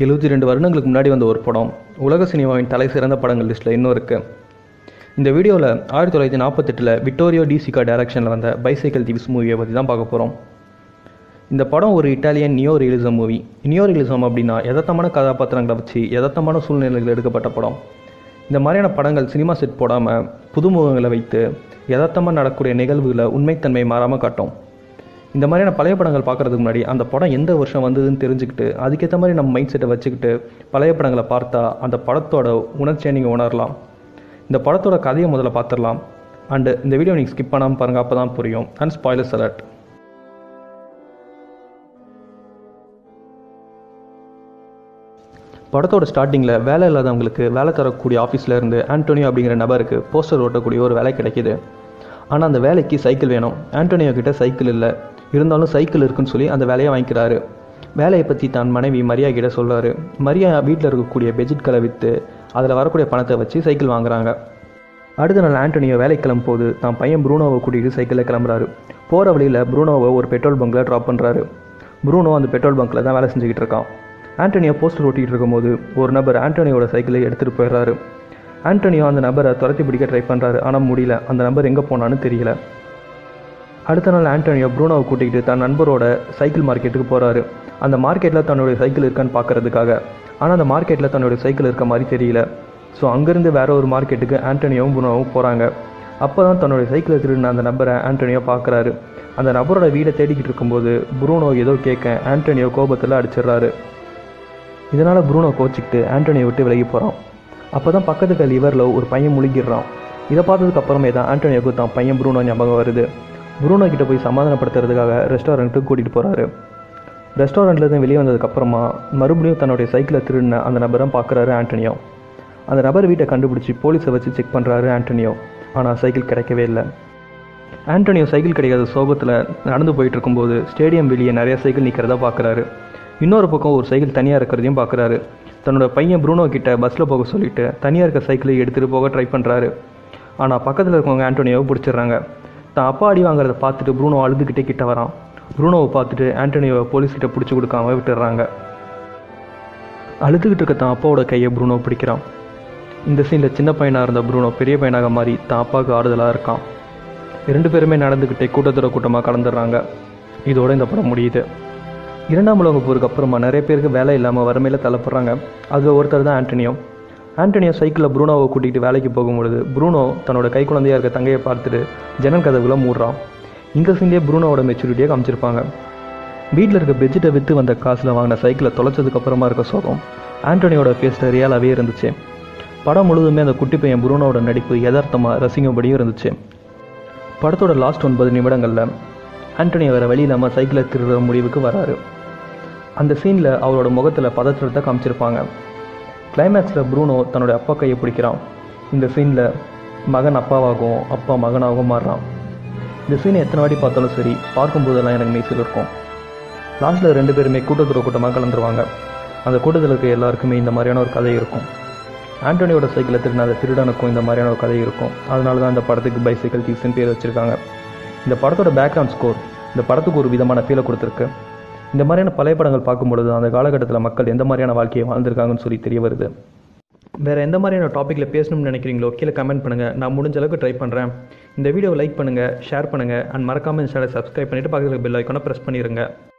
எழுபத்தி ரெண்டு வருடங்களுக்கு முன்னாடி வந்த ஒரு படம் உலக சினிமாவின் தலை சிறந்த படங்கள் லிஸ்ட்டில் இன்னும் இருக்குது இந்த வீடியோவில் ஆயிரத்தி தொள்ளாயிரத்தி நாற்பத்தெட்டில் விக்டோரியோ டிசிகா டைரக்ஷனில் வந்த பைசைக்கிள் தீவ்ஸ் மூவியை பற்றி தான் பார்க்க போகிறோம் இந்த படம் ஒரு Italian neo realism movie neo realism அப்படின்னா யதார்த்தமான கதாபாத்திரங்களை வச்சு யதார்த்தமான சூழ்நிலைகள் எடுக்கப்பட்ட படம் இந்த மாதிரியான படங்கள் சினிமா செட் போடாமல் புதுமுகங்களை வைத்து யதார்த்தமாக நடக்கக்கூடிய நிகழ்வுகளை உண்மைத்தன்மை மாறாமல் காட்டும் இந்த மாதிரியான பழைய படங்கள் பார்க்குறதுக்கு முன்னாடி அந்த படம் எந்த வருஷம் வந்ததுன்னு தெரிஞ்சுக்கிட்டு அதுக்கேற்ற மாதிரி நம்ம மைண்ட் செட்டை வச்சுக்கிட்டு பழைய படங்களை பார்த்தா அந்த படத்தோட உணர்ச்சியை நீங்கள் உணரலாம் இந்த படத்தோட கதையை முதல்ல பார்த்துடலாம் அண்டு இந்த வீடியோ நீங்கள் ஸ்கிப் பண்ணாமல் பாருங்கள் அப்போ தான் புரியும் அண்ட் ஸ்பாய்லர்ஸ் அலர்ட் படத்தோட ஸ்டார்டிங்கில் வேலை இல்லாதவங்களுக்கு வேலை தரக்கூடிய ஆஃபீஸில் இருந்து ஆண்டோனியோ அப்படிங்கிற நபருக்கு போஸ்டர் ஓட்டக்கூடிய ஒரு வேலை கிடைக்கிது ஆனால் அந்த வேலைக்கு சைக்கிள் வேணும் ஆண்டோனியோ கிட்ட சைக்கிள் இல்லை இருந்தாலும் சைக்கிள் இருக்குன்னு சொல்லி அந்த வேலையை வாங்கிக்கிறாரு வேலையை பற்றி தான் மனைவி மரியா கிட்ட சொல்கிறாரு மரியா வீட்டில் இருக்கக்கூடிய பெட்ஜெட்களை விற்று அதில் வரக்கூடிய பணத்தை வச்சு சைக்கிள் வாங்குறாங்க அடுத்த நாள் ஆண்டோனியோ வேலைக்கு கிளம்பும் போது தான் பையன் ப்ரூனோவை கூட்டிகிட்டு சைக்கிளில் கிளம்புறாரு போகிற வழியில் ப்ரூனோவை ஒரு பெட்ரோல் பங்க்கில் ட்ராப் பண்ணுறாரு ப்ரூனோ அந்த பெட்ரோல் பங்க்கில் தான் வேலை செஞ்சுக்கிட்டு இருக்கான் ஆண்டோனியோ போஸ்டர் ஓட்டிகிட்டு இருக்கும்போது ஒரு நபர் ஆண்டோனியோட சைக்கிளை எடுத்துகிட்டு போயிடுறாரு ஆண்டோனியோ அந்த நபரை துரத்தி பிடிக்க ட்ரை பண்ணுறாரு ஆனால் முடியல அந்த நபர் எங்கே போனான்னு தெரியல அடுத்த நாள் ஆண்டோனியோ ப்ரூனோவை கூட்டிகிட்டு தன் நண்பரோட சைக்கிள் மார்க்கெட்டுக்கு போகிறாரு அந்த மார்க்கெட்டில் தன்னுடைய சைக்கிள் இருக்கான்னு பார்க்கறதுக்காக ஆனால் அந்த மார்க்கெட்டில் தன்னுடைய சைக்கிள் இருக்க மாதிரி தெரியல ஸோ அங்கேருந்து வேற ஒரு மார்க்கெட்டுக்கு ஆண்டோனியோவும் ப்ரூனோவும் போகிறாங்க அப்போ தான் தன்னுடைய சைக்கிளை திருடின அந்த நபரை ஆண்டோனியோ பார்க்குறாரு அந்த நபரோட வீடை தேடிக்கிட்டு இருக்கும்போது ப்ரூனோ ஏதோ கேட்க ஆண்டோனியோ கோபத்தில் அடிச்சிடுறாரு இதனால் ப்ரூனோ கோச்சிக்கிட்டு ஆண்டோனியை விட்டு விலகி போகிறான் அப்போ தான் பக்கத்துக்கு லிவரில் ஒரு பையன் முழுகிடுறான் இதை பார்த்ததுக்கு அப்புறமே தான் ஆண்டோனியோக்கு தான் பையன் ப்ரூனோ ஞாபகம் வருது ப்ரூனோ கிட்ட போய் சமாதானப்படுத்துறதுக்காக ரெஸ்டாரண்ட்டுக்கு கூட்டிகிட்டு போகிறாரு ரெஸ்டாரண்ட்லேருந்து வெளியே வந்ததுக்கப்புறமா மறுபடியும் தன்னுடைய சைக்கிளை திருடின அந்த நபரை பார்க்குறாரு ஆண்டனியோ அந்த நபர் வீட்டை கண்டுபிடிச்சி போலீஸை வச்சு செக் பண்ணுறாரு ஆண்டனியோ ஆனால் சைக்கிள் கிடைக்கவே இல்லை ஆண்டனியோ சைக்கிள் கிடைக்காத சோகத்தில் நடந்து போயிட்டு இருக்கும்போது ஸ்டேடியம் வெளியே நிறைய சைக்கிள் நிற்கிறதா பார்க்குறாரு இன்னொரு பக்கம் ஒரு சைக்கிள் தனியாக இருக்கிறதையும் பார்க்குறாரு தன்னோட பையன் ப்ரூனோ கிட்ட பஸ்ஸில் போக சொல்லிட்டு தனியாக இருக்க சைக்கிளை எடுத்துகிட்டு போக ட்ரை பண்ணுறாரு ஆனால் பக்கத்தில் இருக்கவங்க ஆண்டோனியோவை பிடிச்சிடுறாங்க தான் அப்பா அடி வாங்குறத பார்த்துட்டு ப்ரூனோ அழுதுகிட்டே கிட்ட வரான் ப்ரூனோவை பார்த்துட்டு ஆண்டோனியோவை போலீஸ்கிட்ட பிடிச்சி கொடுக்காம விட்டுடுறாங்க அழுதுகிட்டு இருக்க தான் அப்பாவோட கையை ப்ரூனோ பிடிக்கிறான் இந்த சீனில் சின்ன பையனாக இருந்த ப்ரூனோ பெரிய பையனாக மாறி தான் அப்பாவுக்கு ஆறுதலாக இருக்கான் ரெண்டு பேருமே நடந்துக்கிட்டே கூட்டத்தோட கூட்டமாக கலந்துடுறாங்க இதோட இந்த படம் முடியுது இரண்டாம் உலக போருக்கு அப்புறமா நிறைய பேருக்கு வேலை இல்லாமல் வறுமையில் தள்ளப்படுறாங்க அதில் ஒருத்தர் தான் ஆண்டனியோ ஆண்டனியோ சைக்கிளில் ப்ரூனோவை கூட்டிகிட்டு வேலைக்கு போகும்பொழுது ப்ரூனோ தன்னோட கை குழந்தையாக இருக்க தங்கையை பார்த்துட்டு ஜன்னல் கதவுல மூடுறான் இந்த சீன்லேயே ப்ரூனோவோட மெச்சூரிட்டியை காமிச்சிருப்பாங்க வீட்டில் இருக்க பெட்ஜெட்டை விற்று வந்த காசில் வாங்கின சைக்கிளை தொலைச்சதுக்கு அப்புறமா இருக்க சோகம் ஆண்டனியோட ஃபேஸில் ரியாலாகவே இருந்துச்சு படம் முழுதுமே அந்த குட்டி பையன் ப்ரூனோட நடிப்பு யதார்த்தமாக ரசிக்கும்படியும் இருந்துச்சு படத்தோட லாஸ்ட் ஒன்பது நிமிடங்களில் ஆண்டனியோ வேறு வழி இல்லாமல் சைக்கிளை திருடுற முடிவுக்கு வராரு அந்த சீனில் அவரோட முகத்தில் பதற்றத்தை காமிச்சிருப்பாங்க கிளைமேக்ஸில் ப்ரூனோ தன்னோட அப்பா கையை பிடிக்கிறான் இந்த சீனில் மகன் அப்பாவாகவும் அப்பா மகனாகவும் மாறுறான் இந்த சீனை எத்தனை வாட்டி பார்த்தாலும் சரி பார்க்கும்போதெல்லாம் எனக்கு மெய்சில் இருக்கும் லாஸ்ட்டில் ரெண்டு பேருமே கூட்டத்தோட கூட்டமாக கலந்துருவாங்க அந்த கூட்டத்தில் இருக்க எல்லாருக்குமே இந்த மாதிரியான ஒரு கதை இருக்கும் ஆண்டோனியோட சைக்கிளை திருடின அந்த திருடனுக்கும் இந்த மாதிரியான ஒரு கதை இருக்கும் அதனால தான் இந்த படத்துக்கு பைசைக்கிள் தீவ்ஸ்னு பேர் வச்சுருக்காங்க இந்த படத்தோட பேக்ரவுண்ட் ஸ்கோர் இந்த படத்துக்கு ஒரு விதமான ஃபீலை கொடுத்துருக்கு இந்த மாதிரியான பழைய படங்கள் பார்க்கும்பொழுது அந்த காலகட்டத்தில் மக்கள் எந்த மாதிரியான வாழ்க்கையை வாழ்ந்திருக்காங்கன்னு சொல்லி தெரிய வருது வேறு எந்த மாதிரியான டாப்பிக்கில் பேசணும்னு நினைக்கிறீங்களோ கீழே கமெண்ட் பண்ணுங்கள் நான் முடிஞ்ச அளவுக்கு ட்ரை பண்ணுறேன் இந்த வீடியோவை லைக் பண்ணுங்கள் ஷேர் பண்ணுங்கள் அண்ட் மறக்காமல் இந்த சேனலை சப்ஸ்கிரைப் பண்ணிவிட்டு பக்கத்தில் பெல் ஐக்கானை ப்ரெஸ் பண்ணிடுங்க